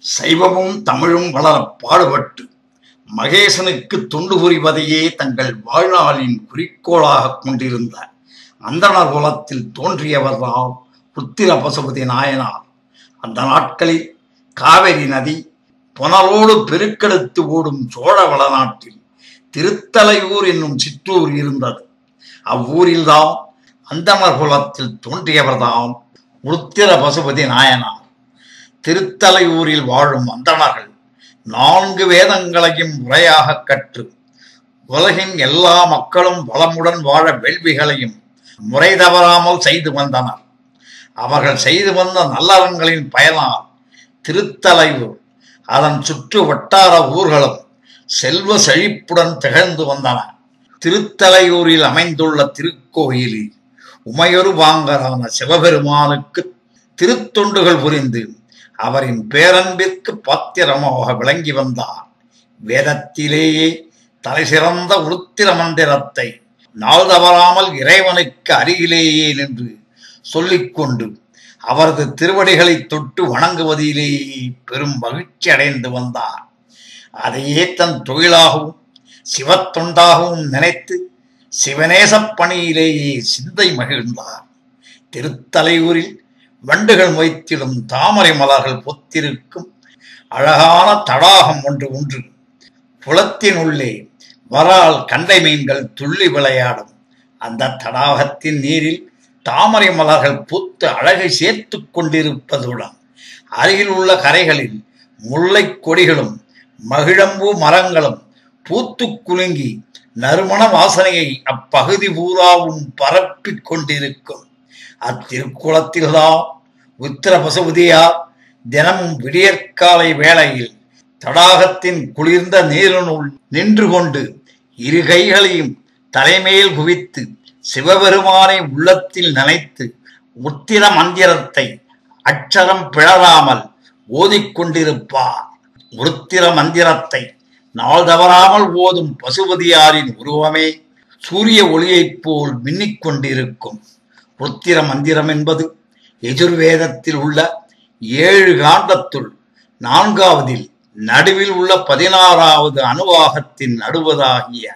சைவமும் தமிழும் வளர பாடுபட்டு மகேசனுக்கு தொண்டு புரிவதையே தங்கள் வாழ்நாளின் குறிக்கோளாக கொண்டிருந்த அந்தணர் குலத்தில் தோன்றியவர்தான் புத்திர பசுபதி நாயனார் அந்த நாட்களில் காவிரி நதி புனலோடு பெருக்கெடுத்து ஓடும் சோழ வளநாட்டில் திருத்தலையூர் என்னும் சிற்றூர் இருந்தது அவ்வூரில்தான் அந்தணர் குலத்தில் தோன்றியவர்தான் உருத்திர பசுபதி நாயனார் திருத்தலையூரில் வாழும் அந்தணர்கள் நான்கு வேதங்களையும் முறையாக கற்று உலகின் எல்லா மக்களும் வளமுடன் வாழ வேள்விகளையும் முறை தவறாமல் செய்து வந்தனர் அவர்கள் செய்து வந்த நல்லறங்களின் பயனால் திருத்தலையூர் அதன் சுற்று வட்டார ஊர்களும் செல்வ செழிப்புடன் திகழ்ந்து வந்தன திருத்தலையூரில் அமைந்துள்ள திருக்கோயிலில் உமையொரு வாங்கரான சிவபெருமானுக்கு திருத்தொண்டுகள் புரிந்து அவரின் பேரன்பிற்கு பாத்திரமாக விளங்கி வந்தார் வேதத்திலேயே தலை சிறந்த உருத்திர மந்திரத்தை நாள் தவறாமல் இறைவனுக்கு அருகிலேயே நின்று சொல்லிக்கொண்டு அவரது திருவடிகளை தொட்டு வணங்குவதிலேயே பெரும் மகிழ்ச்சி அடைந்து வந்தார் அதையே தன் தொழிலாகவும் சிவத்தொண்டாகவும் நினைத்து சிவநேசப் பணியிலேயே சிந்தை மகிழ்ந்தார் திருத்தலையூரில் வண்டுகள் மொய்த்திடும் தாமரை மலர்கள் பொத்திருக்கும் அழகான தடாகம் ஒன்று ஒன்று புலத்தின் உள்ளே வரால் கண்டை மீன்கள் துள்ளி விளையாடும் அந்த தடாகத்தின் நீரில் தாமரை மலர்கள் பூத்து அழகை சேர்த்து கொண்டிருப்பதுடன் அருகில் உள்ள கரைகளில் முல்லை கொடிகளும் மகிழம்பூ மரங்களும் பூத்து குலுங்கி நறுமண வாசனையை அப்பகுதி பூராவும் பரப்பிக் கொண்டிருக்கும் அத்திருக்குளத்தில்தான் உத்திர பசுபதியார் தினமும் விடியற்காலை வேளையில் தடாகத்தின் குளிர்ந்த நீரினுள் நின்று கொண்டு இரு கைகளையும் தலைமையில் குவித்து சிவபெருமானை உள்ளத்தில் நினைத்து உத்திர மந்திரத்தை அச்சரம் பிழறாமல் ஓதிக்கொண்டிருப்பார் உருத்திர மந்திரத்தை நாள் தவறாமல் ஓதும் பசுபதியாரின் உருவமே சூரிய ஒளியைப் போல் மின்னிக் கொண்டிருக்கும் உத்திர மந்திரம் என்பது எஜுர்வேதத்தில் உள்ள ஏழு காண்டத்துள் நான்காவதில் நடுவில் உள்ள பதினாறாவது அணுவாகத்தின் நடுவதாகிய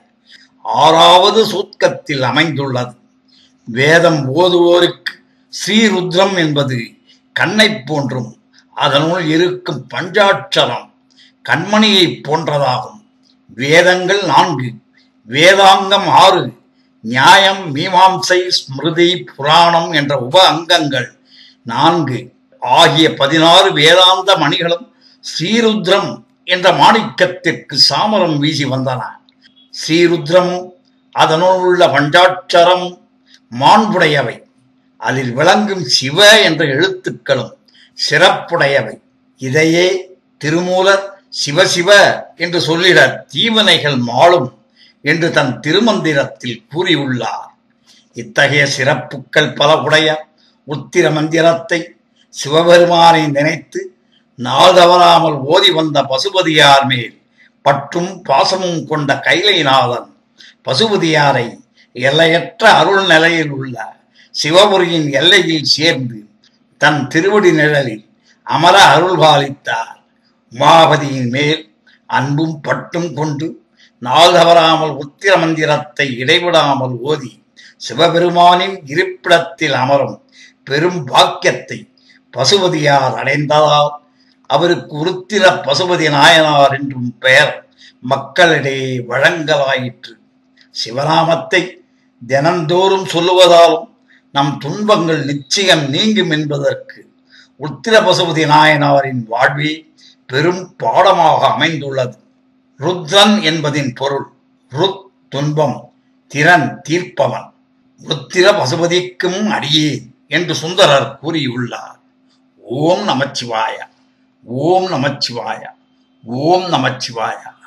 ஆறாவது சூத்கத்தில் அமைந்துள்ளது வேதம் ஓதுவோருக்கு ஸ்ரீருத்ரம் என்பது கண்ணைப் போன்றும் அதனுள் இருக்கும் பஞ்சாட்சரம் கண்மணியைப் போன்றதாகும் வேதங்கள் நான்கு வேதாங்கம் ஆறு நியாயம் மீமாம்சை ஸ்மிருதி புராணம் என்ற உப அங்கங்கள் நான்கு ஆகிய பதினாறு வேதாந்த மணிகளும் ஸ்ரீருத்ரம் என்ற மாணிக்கத்திற்கு சாமரம் வீசி வந்தன ஸ்ரீருத்ரமும் அதனுள் உள்ள பஞ்சாட்சரம் மாண்புடையவை அதில் விளங்கும் சிவ என்ற எழுத்துக்களும் சிறப்புடையவை இதையே திருமூலர் சிவசிவ என்று சொல்லிட தீவனைகள் மாளும் என்று தன் திருமந்திரத்தில் கூறியுள்ளார் இத்தகைய சிறப்புக்கள் பல உடைய உத்திர மந்திரத்தை சிவபெருமானை நினைத்து நாள் தவறாமல் ஓதி வந்த பசுபதியார் மேல் பற்றும் பாசமும் கொண்ட கைலைநாதன் பசுபதியாரை எல்லையற்ற அருள் நிலையில் உள்ள சிவபுரியின் எல்லையில் சேர்ந்து தன் திருவடி நிழலில் அமர அருள் பாலித்தார் உமாபதியின் மேல் அன்பும் பட்டும் கொண்டு நாள் தவறாமல் உத்திர மந்திரத்தை இடைவிடாமல் ஓதி சிவபெருமானின் இருப்பிடத்தில் அமரும் பெரும் பாக்கியத்தை பசுபதியார் அடைந்ததால் அவருக்கு உருத்திர பசுபதி நாயனார் என்றும் பெயர் மக்களிடையே வழங்கலாயிற்று சிவநாமத்தை தினந்தோறும் சொல்லுவதாலும் நம் துன்பங்கள் நிச்சயம் நீங்கும் என்பதற்கு உத்திர பசுபதி நாயனாரின் வாழ்வே பெரும் பாடமாக அமைந்துள்ளது ருத்ரன் என்பதின் பொருள் ருத் துன்பம் திறன் தீர்ப்பவன் உத்திர பசுபதிக்கும் அடியே என்று சுந்தரர் கூறியுள்ளார் ஓம் நமச்சிவாய ஓம் நமச்சிவாய ஓம் நமச்சிவாய